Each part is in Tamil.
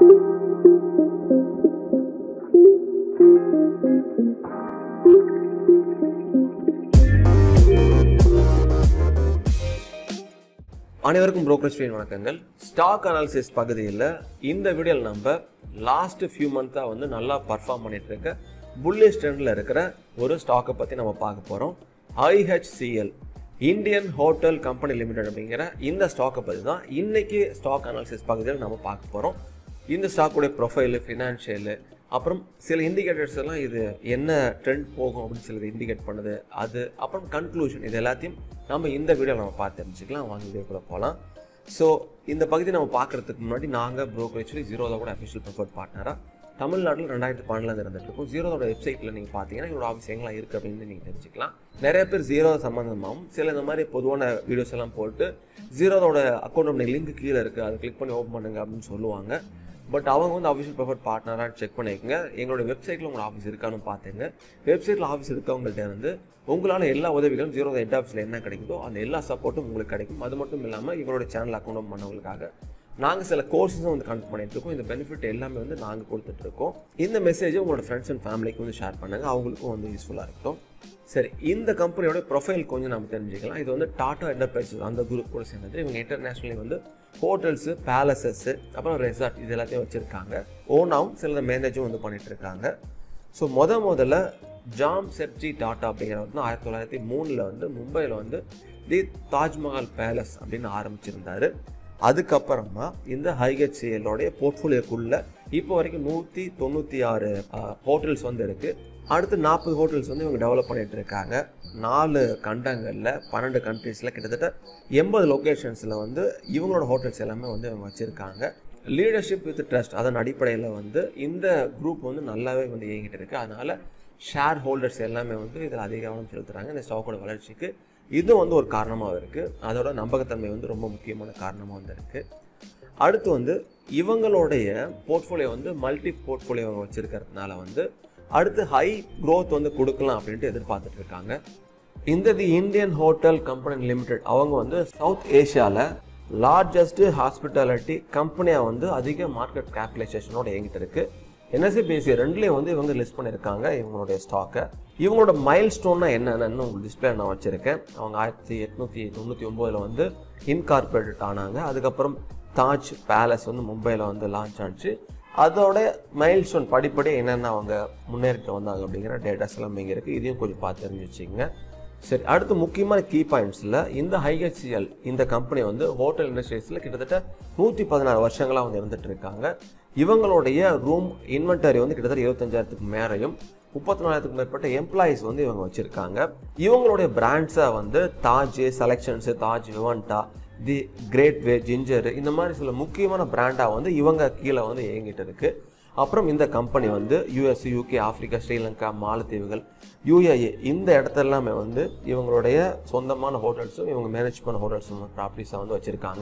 அனைவருக்கும் brokerage ட்ரெயின் வணக்கங்கள் ஸ்டாக் அனாலிசிஸ் பகுதியில் இந்த வீடியோவில் நம்ம லாஸ்ட் ஃபியூ மந்த்தாக வந்து நல்லா பர்ஃபார்ம் பண்ணிட்டு இருக்க புல்லிஷ் ட்ரெண்டில் இருக்கிற ஒரு ஸ்டாக்கை பற்றி நம்ம பார்க்க போகிறோம் IHCL Indian hotel company limited அப்படிங்கிற இந்த ஸ்டாக்கை பற்றி தான் இன்னைக்கு ஸ்டாக் அனாலிசிஸ் பகுதியில் நம்ம பார்க்க போகிறோம் இந்த ஸ்டாக்குடைய ப்ரொஃபைலு ஃபினான்ஷியலு அப்புறம் சில இண்டிகேட்டர்ஸ் எல்லாம் இது என்ன ட்ரெண்ட் போகும் அப்படின்னு சிலது இண்டிகேட் பண்ணுது அது அப்புறம் கன்க்ளூஷன் இது எல்லாத்தையும் நம்ம இந்த வீடியோவில் நம்ம பார்த்து தெரிஞ்சுக்கலாம் வாங்க வீடியோக்குள்ளே போகலாம் ஸோ இந்த பகுதி நம்ம பார்க்குறதுக்கு முன்னாடி நாங்கள் ப்ரோக்கரேஜ் ஜீரோதா கூட அஃபிஷியல் ப்ரிஃபர்ட் பார்ட்னராக தமிழ்நாட்டில் ரெண்டாயிரத்தி பன்னெண்டுல இருந்துட்டு இருக்கோம் ஜீரோதோட வெப்சைட்டில் நீங்கள் பார்த்தீங்கன்னா எங்களோட ஆஃபீஸ் எங்கெல்லாம் இருக்குது அப்படின்னு நீங்கள் தெரிஞ்சுக்கலாம் நிறைய பேர் ஜீரோ சம்மந்தமாகவும் சில இந்த மாதிரி பொதுவான வீடியோஸ் எல்லாம் போட்டு ஜீரோதோட அக்கௌண்ட் லிங்க் கீழே இருக்குது அதை கிளிக் பண்ணி ஓப்பன் பண்ணுங்க அப்படின்னு சொல்லுவாங்க பட் அவங்க வந்து அஃபிஷியல் ப்ரிஃபர்ட் பார்ட்னராக செக் பண்ணிக்கோங்க எங்களோட வெப்சைட்டில் உங்களோட ஆஃபீஸ் இருக்கான்னு பார்த்துங்க வெப்சைட்டில் ஆஃபீஸ் இருக்கவங்கள்ட்ட இருந்து உங்களால் எல்லா உதவிகளும் ஜீரோ ஹெட் ஆஃபீஸில் என்ன கிடைக்குதோ அந்த எல்லா சப்போர்ட்டும் உங்களுக்கு கிடைக்கும் அது மட்டும் இல்லாமல் எங்களோட சேனல் அக்கௌண்ட் பண்ணவங்களுக்காக நாங்கள் சில கோர்ஸஸும் வந்து கண்டக்ட் பண்ணிட்டு இருக்கோம் இந்த பெனிஃபிட் எல்லாமே வந்து நாங்கள் கொடுத்துட்ருக்கோம் இந்த மெசேஜை உங்களோட ஃப்ரெண்ட்ஸ் அண்ட் ஃபேமிலிக்கு வந்து ஷேர் பண்ணுங்கள் அவங்களுக்கும் வந்து யூஸ்ஃபுல்லாக இருக்கட்டும் சரி இந்த கம்பெனியோட ப்ரொஃபைல் கொஞ்சம் நம்ம தெரிஞ்சுக்கலாம் இது வந்து டாடா என்டர்பிரைசஸ் அந்த குரூப் கூட சேர்ந்தது இவங்க இன்டர்நேஷ்னலி வந்து ஹோட்டல்ஸு பேலசஸ்ஸு அப்புறம் ரெசார்ட் இது எல்லாத்தையும் வச்சுருக்காங்க ஓனாவும் சில மேனேஜும் வந்து பண்ணிட்டு இருக்காங்க ஸோ முத முதல்ல ஜாம் செப்ஜி டாட்டா அப்படிங்கிறவர் வந்து ஆயிரத்தி தொள்ளாயிரத்தி மூணில் வந்து மும்பையில் வந்து தி தாஜ்மஹால் பேலஸ் அப்படின்னு ஆரம்பிச்சிருந்தாரு அதுக்கப்புறமா இந்த ஹைகெச்சிஎலோடைய போர்ட்ஃபோலியோக்குள்ள இப்போ வரைக்கும் நூற்றி தொண்ணூற்றி ஆறு ஹோட்டல்ஸ் வந்து இருக்குது அடுத்து நாற்பது ஹோட்டல்ஸ் வந்து இவங்க டெவலப் பண்ணிட்டு இருக்காங்க நாலு கண்டங்களில் பன்னெண்டு கண்ட்ரீஸில் கிட்டத்தட்ட எண்பது லொக்கேஷன்ஸில் வந்து இவங்களோட ஹோட்டல்ஸ் எல்லாமே வந்து இவங்க வச்சுருக்காங்க லீடர்ஷிப் வித் ட்ரஸ்ட் அதன் அடிப்படையில் வந்து இந்த குரூப் வந்து நல்லாவே வந்து இயங்கிட்டு இருக்கு அதனால ஷேர் ஹோல்டர்ஸ் எல்லாமே வந்து இதில் அதிக கவனம் செலுத்துகிறாங்க இந்த ஸ்டாக்கோட வளர்ச்சிக்கு இது வந்து ஒரு காரணமாக இருக்குது அதோட நம்பகத்தன்மை வந்து ரொம்ப முக்கியமான காரணமாக வந்து இருக்குது அடுத்து வந்து இவங்களுடைய போர்ட்ஃபோலியோ வந்து மல்டி போர்ட்ஃபோலியோ வச்சிருக்கிறதுனால வந்து அடுத்து ஹை க்ரோத் வந்து கொடுக்கலாம் அப்படின்ட்டு எதிர்பார்த்துட்டு இருக்காங்க இந்த the Indian hotel company limited அவங்க வந்து சவுத் ஏஷியாவில் லார்ஜஸ்ட் ஹாஸ்பிட்டாலிட்டி கம்பெனியாக வந்து அதிக மார்க்கெட் கேபிடலைசேஷனோட இயங்கிட்டு இருக்கு என்எஸ்சிபிஎஸ்சி ரெண்டுலேயும் வந்து இவங்க லிஸ்ட் பண்ணியிருக்காங்க இவங்களுடைய ஸ்டாக்கை இவங்களோட மைல் ஸ்டோன்னா என்னென்னு உங்களுக்கு டிஸ்பிளே நான் வச்சுருக்கேன் அவங்க ஆயிரத்தி எட்நூற்றி தொண்ணூற்றி ஒம்போதில் வந்து இன்கார்பரேட்டட் ஆனாங்க அதுக்கப்புறம் தாஜ் பேலஸ் வந்து மும்பையில் வந்து லான்ச் ஆச்சு அதோட மைல் ஸ்டோன் படிப்படி என்னென்ன அவங்க முன்னேறிட்டு வந்தாங்க அப்படிங்கிற டேட்டாஸ் எல்லாம் இங்கே இருக்குது இதையும் கொஞ்சம் பார்த்து தெரிஞ்சு வச்சுங்க சரி அடுத்து முக்கியமான கீ பாயிண்ட்ஸில் இந்த ஹைஹெச்சிஎல் இந்த கம்பெனி வந்து ஹோட்டல் இண்டஸ்ட்ரீஸில் கிட்டத்தட்ட நூற்றி பதினாறு வருஷங்களாக வந்து இருந்துட்டு இருக்காங்க இவங்களுடைய ரூம் இன்வென்டரி வந்து கிட்டத்தட்ட இருபத்தஞ்சாயிரத்துக்கு மேலையும் முப்பத்தி நாலாயிரத்துக்கு மேற்பட்ட எம்ப்ளாயிஸ் வந்து இவங்க வச்சுருக்காங்க இவங்களுடைய பிராண்ட்ஸை வந்து தாஜ் செலெக்ஷன்ஸு Taj Vivanta the gateway Ginger இந்த மாதிரி சில முக்கியமான பிராண்டாக வந்து இவங்க கீழே வந்து இயங்கிட்டு இருக்கு அப்புறம் இந்த கம்பெனி வந்து யூஎஸ் யூகே ஆப்பிரிக்கா ஸ்ரீலங்கா மாலத்தீவுகள் யூஏஏ இந்த இடத்துல எல்லாமே வந்து இவங்களுடைய சொந்தமான ஹோட்டல்ஸும் இவங்க மேனேஜ் பண்ண ஹோட்டல்ஸும் ப்ராப்பர்ட்டிஸாக வந்து வச்சுருக்காங்க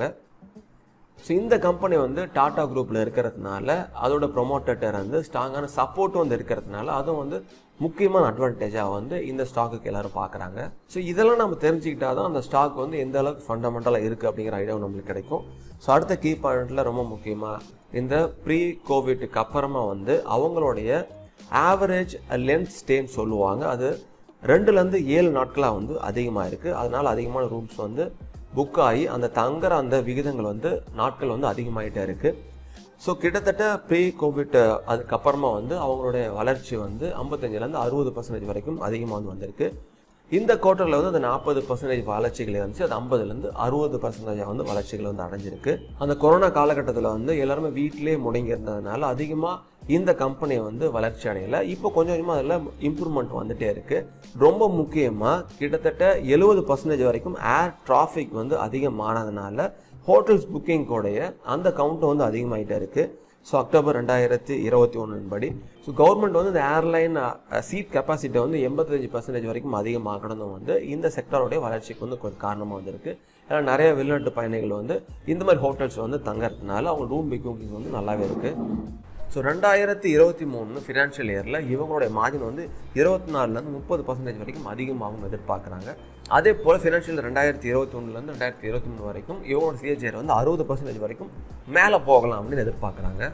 ஸோ இந்த கம்பெனி வந்து டாடா குரூப்பில் இருக்கிறதுனால அதோட ப்ரொமோட்டர் வந்து ஸ்ட்ராங்கான சப்போர்ட்டும் வந்து இருக்கிறதுனால அதுவும் வந்து முக்கியமான அட்வான்டேஜாக வந்து இந்த ஸ்டாக்குக்கு எல்லாரும் பார்க்குறாங்க ஸோ இதெல்லாம் நம்ம தெரிஞ்சுக்கிட்டா தான் அந்த ஸ்டாக் வந்து எந்த அளவுக்கு ஃபண்டமெண்டலாக இருக்குது அப்படிங்கிற ஐடியாவும் நம்மளுக்கு கிடைக்கும் ஸோ அடுத்த கீ பாயிண்ட்டில் ரொம்ப முக்கியமாக இந்த ப்ரீ கோவிட்டுக்கு அப்புறமா வந்து அவங்களுடைய ஆவரேஜ் லென்த் ஸ்டேன்னு சொல்லுவாங்க அது ரெண்டுலேருந்து ஏழு நாட்களாக வந்து அதிகமாக இருக்குது அதனால் அதிகமான ரூம்ஸ் வந்து புக் ஆகி அந்த தங்குற அந்த விகிதங்கள் வந்து நாட்கள் வந்து அதிகமாகிட்டே இருக்குது ஸோ கிட்டத்தட்ட ப்ரீ கோவிட் அதுக்கப்புறமா வந்து அவங்களுடைய வளர்ச்சி வந்து ஐம்பத்தஞ்சிலேருந்து அறுபது பர்சன்டேஜ் வரைக்கும் அதிகமாக வந்து வந்திருக்கு இந்த குவார்ட்டரில் வந்து அந்த நாற்பது பர்சன்டேஜ் வளர்ச்சிகள் இருந்துச்சு அது ஐம்பதுலேருந்து அறுபது பர்சன்டேஜ் வந்து வளர்ச்சிகள் வந்து அடைஞ்சிருக்கு அந்த கொரோனா காலகட்டத்தில் வந்து எல்லாருமே வீட்டிலேயே முடங்கி இருந்ததுனால அதிகமாக இந்த கம்பெனி வந்து வளர்ச்சி அடையலை இப்போ கொஞ்சம் கொஞ்சமாக அதில் இம்ப்ரூவ்மெண்ட் வந்துட்டே இருக்கு ரொம்ப முக்கியமாக கிட்டத்தட்ட எழுபது பர்சன்டேஜ் வரைக்கும் ஏர் டிராஃபிக் வந்து அதிகமானதுனால ஹோட்டல்ஸ் புக்கிங்கோடைய அந்த கவுண்ட் வந்து அதிகமாகிட்டே இருக்குது ஸோ அக்டோபர் ரெண்டாயிரத்தி இருபத்தி ஒன்றின் படி ஸோ கவர்மெண்ட் வந்து இந்த ஏர்லைன் சீட் கெப்பாசிட்டி வந்து எண்பத்தஞ்சு பர்சன்டேஜ் வரைக்கும் அதிகமாகணும் வந்து இந்த செக்டருடைய வளர்ச்சிக்கு வந்து கொஞ்சம் காரணமாக வந்திருக்கு ஏன்னா நிறைய வெளிநாட்டு பயணிகள் வந்து இந்த மாதிரி ஹோட்டல்ஸ் வந்து தங்கறதுனால அவங்க ரூம் புக்கிங் வந்து நல்லாவே இருக்குது ஸோ ரெண்டாயிரத்தி இருபத்தி மூணு ஃபினான்ஷியல் இயரில் இவங்களுடைய மார்ஜின் வந்து இருபத்தி நாலுலேருந்து முப்பது பர்சன்டேஜ் வரைக்கும் அதிகமாகும் எதிர்பார்க்குறாங்க அதே போல் ஃபினான்ஷியல் ரெண்டாயிரத்தி இருபத்தி ஒன்றுலேருந்து ரெண்டாயிரத்தி இருபத்தி மூணு வரைக்கும் இவங்களோட சிஹெச்ஆர் வந்து அறுபது பர்சன்டேஜ் வரைக்கும் மேலே போகலாம் அப்படின்னு எதிர்பார்க்குறாங்க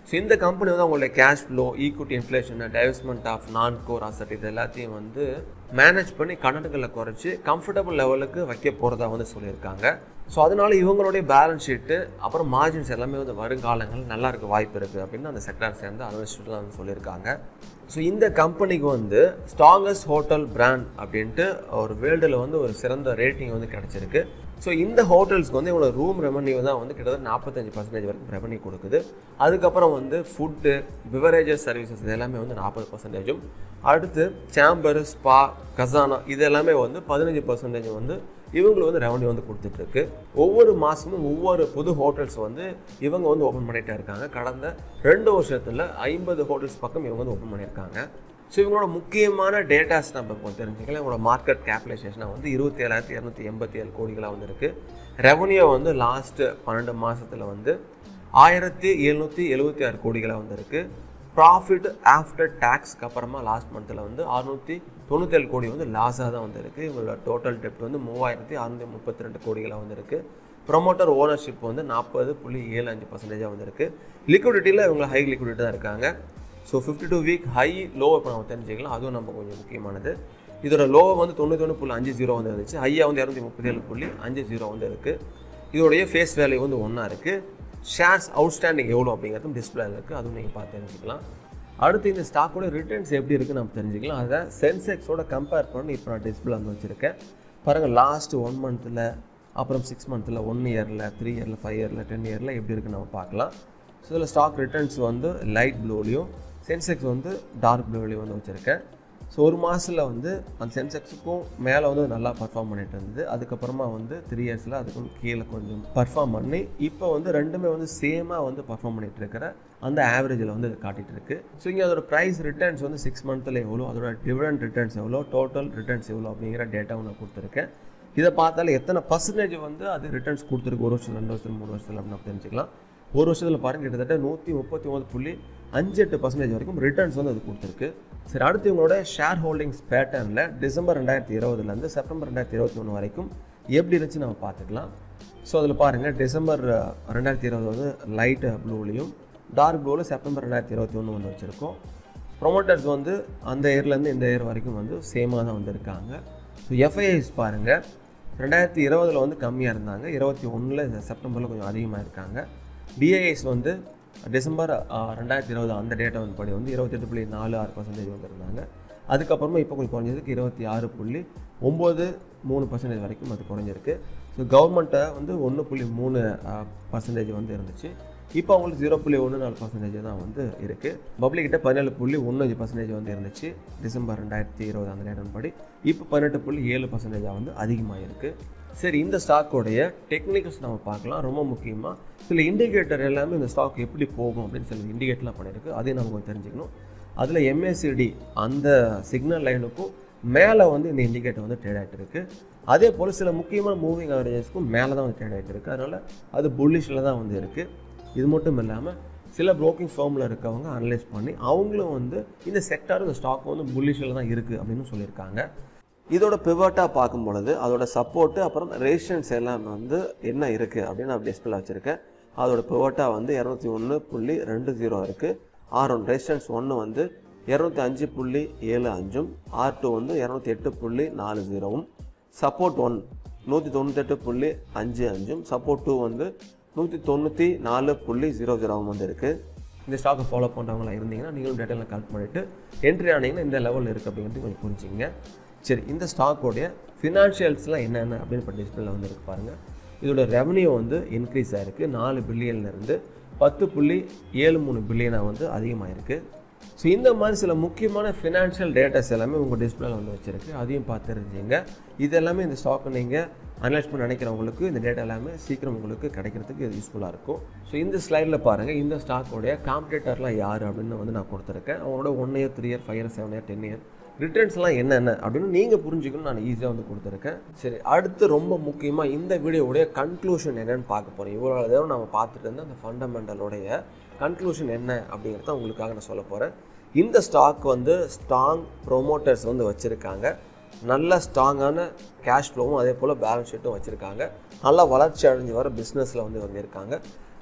ஸோ இந்த கம்பெனி வந்து அவங்களுடைய cash flow equity inflation divestment of non core asset இது எல்லாத்தையும் வந்து மேனேஜ் பண்ணி கடன்களை குறைச்சி கம்ஃபர்டபுள் லெவலுக்கு வைக்க போகிறதா வந்து சொல்லியிருக்காங்க ஸோ அதனால இவங்களுடைய பேலன்ஸ் ஷீட்டு அப்புறம் மார்ஜின்ஸ் எல்லாமே வந்து வருங்காலங்கள் நல்லா இருக்க வாய்ப்பு இருக்குது அப்படின்னு அந்த செக்டார் சேர்ந்து அனலிஸ்ட்லாம் வந்து சொல்லியிருக்காங்க ஸோ இந்த கம்பெனிக்கு வந்து ஸ்ட்ராங்கஸ்ட் ஹோட்டல் பிராண்ட் அப்படின்ட்டு ஒரு வேர்ல்டில் வந்து ஒரு சிறந்த ரேட்டிங் வந்து கிடச்சிருக்கு ஸோ இந்த ஹோட்டல்ஸ்க்கு வந்து இவ்வளோ ரூம் ரெவன்யூ தான் வந்து கிட்டத்தட்ட நாற்பத்தஞ்சு பர்சன்டேஜ் வரைக்கும் ரெவன்யூ கொடுக்குது அதுக்கப்புறம் வந்து ஃபுட்டு பிவரேஜஸ் சர்வீசஸ் இது எல்லாமே வந்து நாற்பது பர்சன்டேஜும் அடுத்து சேம்பர் ஸ்பா கசானா இது எல்லாமே வந்து பதினஞ்சு பர்சன்டேஜ் வந்து இவங்களுக்கு வந்து ரெவன்யூ வந்து கொடுத்துட்ருக்கு ஒவ்வொரு மாதமும் ஒவ்வொரு புது ஹோட்டல்ஸ் வந்து இவங்க வந்து ஓப்பன் பண்ணிகிட்டே இருக்காங்க கடந்த ரெண்டு வருஷத்தில் ஐம்பது ஹோட்டல்ஸ் பக்கம் இவங்க வந்து ஓப்பன் பண்ணியிருக்காங்க ஸோ இவங்களோட முக்கியமான டேட்டாஸ் நம்ம இப்போ தெரிஞ்சுக்கலாம் இவங்களோட மார்க்கெட் கேபிடலைசேஷனாக வந்து இருபத்தி ஏழாயிரத்தி இரநூத்தி எண்பத்தி ஏழு கோடிகளாக வந்து இருக்குது ரெவன்யூ வந்து லாஸ்ட்டு பன்னெண்டு மாதத்தில் வந்து ஆயிரத்தி எழுநூற்றி எழுபத்தி ஆறு கோடிகளாக வந்து இருக்குது ப்ராஃபிட் ஆஃப்டர் டேக்ஸ்க்கு அப்புறமா லாஸ்ட் மந்தில் வந்து அறுநூற்றி தொண்ணூத்தேழு கோடி வந்து லாஸாக தான் வந்து இருக்குது இவங்களோட டோட்டல் டெப்ட் வந்து மூவாயிரத்தி அறுநூற்றி முப்பத்தி ரெண்டு கோடிகளாக வந்து இருக்குது ப்ரொமோட்டர் ஓனர்ஷிப் வந்து நாற்பது புள்ளி ஏழு அஞ்சு பர்சன்டேஜாக வந்து இருக்குது லிக்விடிட்டியில் இவங்க ஹை லிக்விடிட்டி தான் இருக்காங்க so fifty two week high low இப்போ நம்ம தெரிஞ்சுக்கலாம் அதுவும் நம்ம கொஞ்சம் முக்கியமானது இதோட லோ வந்து தொண்ணூற்றி ஒன்று புள்ளி அஞ்சு ஜீரோ வந்து இருந்துச்சு ஹையாக வந்து இரநூத்தி முப்பத்தி ஏழு புள்ளி அஞ்சு ஜீரோ வந்து இருக்குது இதோடைய ஃபேஸ் வேல்யூ வந்து ஒன்றா இருக்குது ஷேர்ஸ் அவுட்ஸ்டாண்டிங் எவ்வளோ அப்படிங்கிறதும் டிஸ்பிளேல இருக்குது அதுவும் நீங்கள் பார்த்து தெரிஞ்சுக்கலாம் அடுத்து இந்த ஸ்டாக்கோட ரிட்டர்ன்ஸ் எப்படி இருக்குன்னு நம்ம தெரிஞ்சுக்கலாம் அதை சென்செக்ஸோட கம்பேர் பண்ணி இப்போ நான் டிஸ்பிளே வந்து வச்சுருக்கேன் பாருங்கள் லாஸ்ட் ஒன் மந்த்தில் அப்புறம் சிக்ஸ் மந்த்தில் ஒன் இயரில் த்ரீ இயரில் ஃபைவ் இயரில் டென் இயரில் எப்படி இருக்குன்னு நம்ம பார்க்கலாம் ஸோ இதில் ஸ்டாக் ரிட்டர்ன்ஸ் வந்து லைட் ப்ளூலையும் சென்செக்ஸ் வந்து டார்க் ப்ளூலையும் வந்து வச்சுருக்கேன் ஸோ ஒரு மாதத்தில் வந்து அந்த சென்செக்ஸுக்கும் மேலே வந்து நல்லா பர்ஃபார்ம் பண்ணிட்டு இருந்தது அதுக்கப்புறமா வந்து த்ரீ இயர்ஸில் அதுக்கும் கீழே கொஞ்சம் பர்ஃபார்ம் பண்ணி இப்போ வந்து ரெண்டுமே வந்து சேமாக வந்து பர்ஃபார்ம் பண்ணிட்டு இருக்கிற அந்த ஆவரேஜில் வந்து இது காட்டிட்டு இருக்கு ஸோ இங்கே அதோட ப்ரைஸ் ரிட்டர்ன்ஸ் வந்து சிக்ஸ் மந்த்தில் எவ்வளோ அதோட டிவிடெண்ட் ரிட்டர்ன்ஸ் எவ்வளோ டோட்டல் ரிட்டர்ன்ஸ் எவ்வளோ அப்படிங்கிற டேட்டாவும் நான் கொடுத்துருக்கேன் இதை பார்த்தாலே எத்தனை பர்சன்டேஜ் வந்து அது ரிட்டர்ன்ஸ் கொடுத்துருக்கு ஒரு வருஷம் ரெண்டு வருஷம் மூணு வருஷத்தில் அப்படின்னு நம்ம தெரிஞ்சுக்கலாம் ஒரு வருஷத்தில் பாருங்கள் கிட்டத்தட்ட நூற்றி முப்பத்தி ஒன்பது புள்ளி அஞ்சு எட்டு பர்சன்டேஜ் வரைக்கும் ரிட்டர்ன்ஸ் வந்து அது கொடுத்துருக்கு சரி அடுத்து இவங்களோட ஷேர் ஹோல்டிங்ஸ் பேட்டர்னில் டிசம்பர் ரெண்டாயிரத்தி இருபதுலேருந்து செப்டம்பர் ரெண்டாயிரத்தி இருபத்தி ஒன்று வரைக்கும் எப்படி இருந்துச்சு நம்ம பார்த்துக்கலாம் ஸோ அதில் பாருங்கள் டிசம்பர் ரெண்டாயிரத்தி இருபது வந்து லைட் ப்ளூலையும் டார்க் ப்ளூவில் செப்டம்பர் ரெண்டாயிரத்தி இருபத்தி ஒன்று வந்து வச்சுருக்கோம் ப்ரொமோட்டர்ஸ் வந்து அந்த இயர்லேருந்து இந்த இயர் வரைக்கும் வந்து சேமாக தான் வந்திருக்காங்க ஸோ எஃப்ஐஐஸ் பாருங்கள் ரெண்டாயிரத்தி இருபதில் வந்து கம்மியாக இருந்தாங்க இருபத்தி ஒன்றில் செப்டம்பரில் கொஞ்சம் அதிகமாக இருக்காங்க டிஐஎஸ் வந்து டிசம்பர் ரெண்டாயிரத்தி இருபது அந்த டேட்டா வந்து படி வந்து இருபத்தெட்டு புள்ளி நாலு ஆறு பர்சன்டேஜ் வந்திருந்தாங்க அதுக்கப்புறமா இப்போ கொஞ்சம் குறைஞ்சதுக்கு இருபத்தி ஆறு புள்ளி ஒம்பது மூணு பர்சன்டேஜ் வரைக்கும் அது குறைஞ்சிருக்கு ஸோ கவர்மெண்ட்டை வந்து ஒன்று புள்ளி மூணு பர்சன்டேஜ் வந்து இருந்துச்சு இப்போ அவங்களுக்கு ஜீரோ புள்ளி ஒன்று நாலு பர்சன்டேஜ் தான் வந்து இருக்குது பப்ளிக்கிட்ட பதினேழு புள்ளி ஒன்று பர்சன்டேஜ் வந்து இருந்துச்சு டிசம்பர் ரெண்டாயிரத்தி இருபது அந்த டேட்டன் படி இப்போ பதினெட்டு புள்ளி ஏழு பர்சன்டேஜாக வந்து அதிகமாக இருக்குது சரி இந்த ஸ்டாக்கோடைய டெக்னிக்கல்ஸ் நம்ம பார்க்கலாம் ரொம்ப முக்கியமாக சில இண்டிகேட்டர் எல்லாமே இந்த ஸ்டாக் எப்படி போகும் அப்படின்னு சில இண்டிகேட்டர்லாம் பண்ணியிருக்கு அதையும் நம்ம கொஞ்சம் தெரிஞ்சுக்கணும் அதில் எம்ஏசிடி அந்த சிக்னல் லைனுக்கும் மேலே வந்து இந்த இண்டிகேட்டர் வந்து ட்ரேட் ஆகிட்டு இருக்கு அதே போல் சில முக்கியமான மூவிங் அவரேஜஸ்க்கும் மேலே தான் வந்து ட்ரேட் ஆகிட்டு இருக்கு அதனால் அது புல்லிஷில் தான் வந்து இருக்குது இது மட்டும் இல்லாமல் சில ப்ரோக்கிங் ஃபார்மில் இருக்கவங்க அனலைஸ் பண்ணி அவங்களும் வந்து இந்த செக்டார் இந்த ஸ்டாக் வந்து புல்லிஷில் தான் இருக்குது அப்படின்னு சொல்லியிருக்காங்க இதோட பிவட்டாக பார்க்கும் பொழுது அதோட சப்போர்ட்டு அப்புறம் ரேஷன்ஸ் எல்லாம் வந்து என்ன இருக்குது அப்படின்னு நான் டிஸ்பிளே வச்சுருக்கேன் அதோட பிவட்டாக வந்து இரநூத்தி ஒன்று புள்ளி ரெண்டு ஜீரோ இருக்குது ஆர் ஒன் ரெசிஸ்டன்ஸ் ஒன்று வந்து இரநூத்தி அஞ்சு புள்ளி ஏழு அஞ்சும் ஆர் டூ வந்து இரநூத்தி எட்டு புள்ளி நாலு ஜீரோவும் சப்போர்ட் ஒன் நூற்றி தொண்ணூத்தெட்டு புள்ளி அஞ்சு அஞ்சும் சப்போர்ட் டூ வந்து நூற்றி தொண்ணூற்றி நாலு புள்ளி ஜீரோ ஜீரோவும் வந்து இருக்குது இந்த ஸ்டாக்கை ஃபாலோ பண்ணுறவங்களா இருந்தீங்கன்னா நீங்களும் டேட்டாவில் கலெக்ட் பண்ணிவிட்டு என்ட்ரி ஆனீங்கன்னா இந்த லெவலில் இருக்குது அப்படிங்கிறது கொஞ்சம் புரிஞ்சுங்க சரி இந்த ஸ்டாக்கோடைய ஃபினான்ஷியல்ஸ்லாம் என்னென்ன அப்படின்னு இப்போ டிஸ்பிளேல வந்து இருக்கு பாருங்கள் இதோட ரெவன்யூ வந்து இன்க்ரீஸ் ஆகிருக்கு நாலு பில்லியன்லேருந்து பத்து புள்ளி ஏழு மூணு பில்லியனாக வந்து அதிகமாகிருக்கு ஸோ இந்த மாதிரி சில முக்கியமான ஃபினான்ஷியல் டேட்டாஸ் எல்லாமே உங்கள் டிஸ்பிளேல வந்து வச்சுருக்கு அதையும் பார்த்து தெரிஞ்சுங்க இது எல்லாமே இந்த ஸ்டாக்கை நீங்கள் அனலைஸ் பண்ண நினைக்கிறவங்களுக்கு இந்த டேட்டா எல்லாமே சீக்கிரம் உங்களுக்கு கிடைக்கிறதுக்கு இது யூஸ்ஃபுல்லாக இருக்கும் ஸோ இந்த ஸ்லைடில் பாருங்கள் இந்த ஸ்டாக்கோடைய காம்படேட்டர்லாம் யார் அப்படின்னு வந்து நான் கொடுத்துருக்கேன் அவங்களோட one year three year five year seven year ten year ரிட்டர்ன்ஸ்லாம் என்னென்ன அப்படின்னு நீங்கள் புரிஞ்சுக்கணும் நான் ஈஸியாக வந்து கொடுத்துருக்கேன் சரி அடுத்து ரொம்ப முக்கியமாக இந்த வீடியோவுடைய கன்க்ளூஷன் என்னன்னு பார்க்க போகிறேன் இவ்வளோ நேரம் நம்ம பார்த்துட்டு இருந்த அந்த ஃபண்டமெண்டலோடைய கன்க்ளூஷன் என்ன அப்படிங்கிறத உங்களுக்காக நான் சொல்ல போகிறேன் இந்த ஸ்டாக் வந்து ஸ்ட்ராங் ப்ரொமோட்டர்ஸ் வந்து வச்சுருக்காங்க நல்ல ஸ்ட்ராங்கான கேஷ் ஃப்ளோவும் அதே போல் பேலன்ஸ் ஷீட்டும் வச்சுருக்காங்க நல்லா வளர்ச்சி அடைஞ்சு வர பிஸ்னஸில் வந்து வந்திருக்காங்க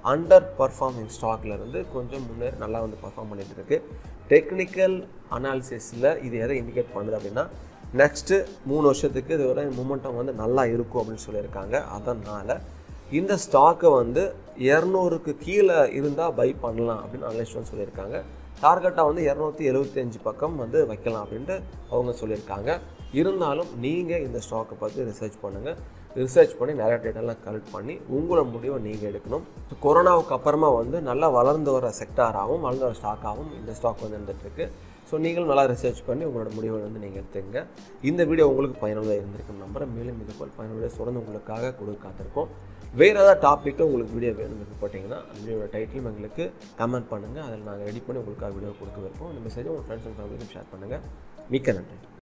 அண்டர் பர்ஃபார்மிங் ஸ்டாக்ல இருந்து கொஞ்சம் முன்னேறி நல்லா வந்து பர்ஃபார்ம் பண்ணிட்டு இருக்கு டெக்னிக்கல் அனாலிசிஸில் இது எதை இண்டிகேட் பண்ணுது அப்படின்னா நெக்ஸ்ட்டு மூணு வருஷத்துக்கு இது வரை மூமெண்டம் வந்து நல்லா இருக்கும் அப்படின்னு சொல்லியிருக்காங்க அதனால் இந்த ஸ்டாக்கை வந்து இரநூறுக்கு கீழே இருந்தால் பை பண்ணலாம் அப்படின்னு அனலிஸ்ட் வந்து சொல்லியிருக்காங்க டார்கெட்டாக வந்து இரநூத்தி எழுபத்தஞ்சு பக்கம் வந்து வைக்கலாம் அப்படின்ட்டு அவங்க சொல்லியிருக்காங்க இருந்தாலும் நீங்கள் இந்த ஸ்டாக்கை பற்றி ரிசர்ச் பண்ணுங்கள் ரிசர்ச் பண்ணி நிறைய டேட்டாலாம் கலெக்ட் பண்ணி உங்களோட முடிவை நீங்கள் எடுக்கணும் ஸோ கொரோனாவுக்கு அப்புறமா வந்து நல்லா வளர்ந்து வர செக்டாராகவும் வளர்ந்து வர ஸ்டாக்காகவும் இந்த ஸ்டாக் வந்து இருந்துகிட்ருக்கு ஸோ நீங்களும் நல்லா ரிசர்ச் பண்ணி உங்களோட முடிவை வந்து நீங்கள் எடுத்துங்க இந்த வீடியோ உங்களுக்கு பயனுள்ளதாக இருந்திருக்கும் நம்புறேன் மேலும் இது போல் பயனுள்ள தொடர்ந்து உங்களுக்காக கொடுக்க காத்திருக்கோம் வேறு ஏதாவது டாப்பிக்கில் உங்களுக்கு வீடியோ வேணும் விருப்பப்பட்டீங்கன்னா அந்த வீடியோட டைட்டிலும் எங்களுக்கு கமெண்ட் பண்ணுங்கள் அதில் நாங்கள் ரெடி பண்ணி உங்களுக்காக வீடியோ கொடுக்க விருப்போம் இந்த மெசேஜை உங்கள் ஃப்ரெண்ட்ஸ் அண்ட் ஃபேமிலிக்கும் ஷேர் பண்ணுங்கள் மிக்க நன்றி